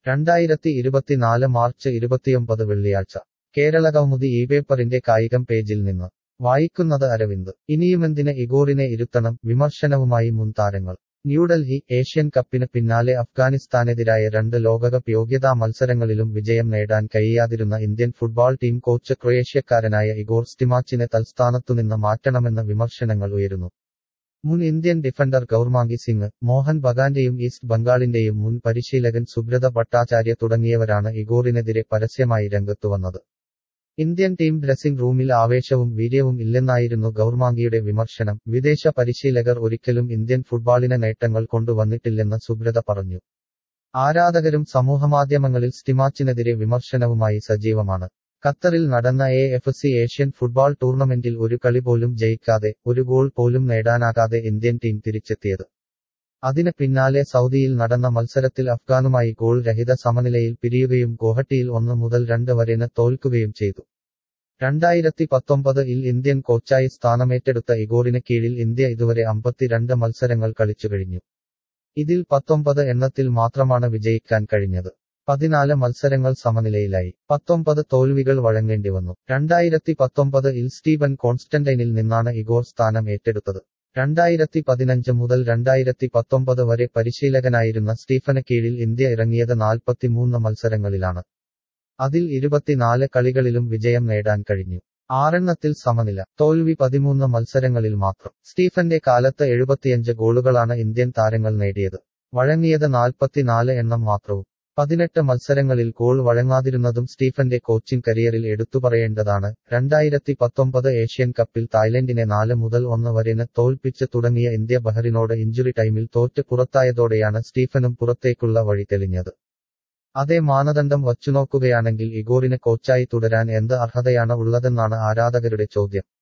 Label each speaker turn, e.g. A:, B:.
A: രണ്ടായിരത്തി ഇരുപത്തിനാല് മാർച്ച് ഇരുപത്തിയൊമ്പത് വെള്ളിയാഴ്ച കേരളകൗമുദി ഈ പേപ്പറിന്റെ കായികം പേജിൽ നിന്ന് വായിക്കുന്നത് അരവിന്ദ് ഇനിയുമെന്തിന് ഇഗോറിനെ ഇരുത്തണം വിമർശനവുമായി മുൻ താരങ്ങൾ ന്യൂഡൽഹി ഏഷ്യൻ കപ്പിന് പിന്നാലെ അഫ്ഗാനിസ്ഥാനെതിരായ രണ്ട് ലോകകപ്പ് യോഗ്യതാ മത്സരങ്ങളിലും വിജയം നേടാൻ കഴിയാതിരുന്ന ഇന്ത്യൻ ഫുട്ബോൾ ടീം കോച്ച് ക്രൊയേഷ്യക്കാരനായ ഇഗോർ സ്റ്റിമാച്ചിനെ തൽസ്ഥാനത്തുനിന്ന് മാറ്റണമെന്ന വിമർശനങ്ങൾ ഉയരുന്നു മുൻ ഇന്ത്യൻ ഡിഫൻഡർ ഗൗർമാങ്കി സിംഗ് മോഹൻ ബഗാന്റെയും ഈസ്റ്റ് ബംഗാളിന്റെയും മുൻ പരിശീലകൻ സുബ്രത ഭട്ടാചാര്യ തുടങ്ങിയവരാണ് ഇഗോറിനെതിരെ പരസ്യമായി രംഗത്തുവന്നത് ഇന്ത്യൻ ടീം ഡ്രസ്സിംഗ് റൂമിൽ ആവേശവും വീര്യവും ഇല്ലെന്നായിരുന്നു ഗൗർമാങ്കിയുടെ വിമർശനം വിദേശ പരിശീലകർ ഒരിക്കലും ഇന്ത്യൻ ഫുട്ബോളിന് നേട്ടങ്ങൾ കൊണ്ടുവന്നിട്ടില്ലെന്ന് സുബ്രത പറഞ്ഞു ആരാധകരും സമൂഹമാധ്യമങ്ങളിൽ സ്റ്റിമാച്ചിനെതിരെ വിമർശനവുമായി സജീവമാണ് ഖത്തറിൽ നടന്ന A F C Asian football ടൂർണമെന്റിൽ ഒരു കളി പോലും ജയിക്കാതെ ഒരു ഗോൾ പോലും നേടാനാകാതെ ഇന്ത്യൻ ടീം തിരിച്ചെത്തിയത് അതിന് പിന്നാലെ സൗദിയിൽ നടന്ന മത്സരത്തിൽ അഫ്ഗാനുമായി ഗോൾ രഹിത സമനിലയിൽ പിരിയുകയും ഗോഹട്ടിയിൽ ഒന്ന് മുതൽ രണ്ട് വരെന് തോൽക്കുകയും ചെയ്തു രണ്ടായിരത്തി പത്തൊമ്പത് ഇൽ ഇന്ത്യൻ കോച്ചായി സ്ഥാനമേറ്റെടുത്ത ഇഗോറിന് കീഴിൽ ഇന്ത്യ ഇതുവരെ അമ്പത്തിരണ്ട് മത്സരങ്ങൾ കളിച്ചു കഴിഞ്ഞു ഇതിൽ പത്തൊമ്പത് എണ്ണത്തിൽ മാത്രമാണ് വിജയിക്കാൻ കഴിഞ്ഞത് പതിനാല് മത്സരങ്ങൾ സമനിലയിലായി പത്തൊമ്പത് തോൽവികൾ വഴങ്ങേണ്ടി വന്നു രണ്ടായിരത്തി പത്തൊമ്പത് ഇൽ സ്റ്റീവൻ കോൺസ്റ്റന്റൈനിൽ നിന്നാണ് ഇഗോർ സ്ഥാനം ഏറ്റെടുത്തത് രണ്ടായിരത്തി പതിനഞ്ച് മുതൽ രണ്ടായിരത്തി പത്തൊമ്പത് വരെ പരിശീലകനായിരുന്ന സ്റ്റീഫന് കീഴിൽ ഇന്ത്യ ഇറങ്ങിയത് നാൽപ്പത്തിമൂന്ന് മത്സരങ്ങളിലാണ് അതിൽ ഇരുപത്തിനാല് കളികളിലും വിജയം നേടാൻ കഴിഞ്ഞു ആറെണ്ണത്തിൽ സമനില തോൽവി പതിമൂന്ന് മത്സരങ്ങളിൽ മാത്രം സ്റ്റീഫന്റെ കാലത്ത് എഴുപത്തിയഞ്ച് ഗോളുകളാണ് ഇന്ത്യൻ താരങ്ങൾ നേടിയത് വഴങ്ങിയത് നാൽപ്പത്തിനാല് എണ്ണം മാത്രവും പതിനെട്ട് മത്സരങ്ങളിൽ ഗോൾ വഴങ്ങാതിരുന്നതും സ്റ്റീഫന്റെ കോച്ചിംഗ് കരിയറിൽ എടുത്തുപറയേണ്ടതാണ് രണ്ടായിരത്തി പത്തൊമ്പത് ഏഷ്യൻ കപ്പിൽ തായ്ലൻഡിനെ നാല് മുതൽ ഒന്ന് വരെന് തോൽപ്പിച്ച് തുടങ്ങിയ ഇന്ത്യ ബഹറിനോട് ഇഞ്ചുറി ടൈമിൽ തോറ്റ് പുറത്തായതോടെയാണ് സ്റ്റീഫനും പുറത്തേക്കുള്ള വഴി തെളിഞ്ഞത് അതേ മാനദണ്ഡം വച്ചുനോക്കുകയാണെങ്കിൽ ഇഗോറിന് കോച്ചായി തുടരാൻ എന്ത് അർഹതയാണ് ഉള്ളതെന്നാണ് ആരാധകരുടെ ചോദ്യം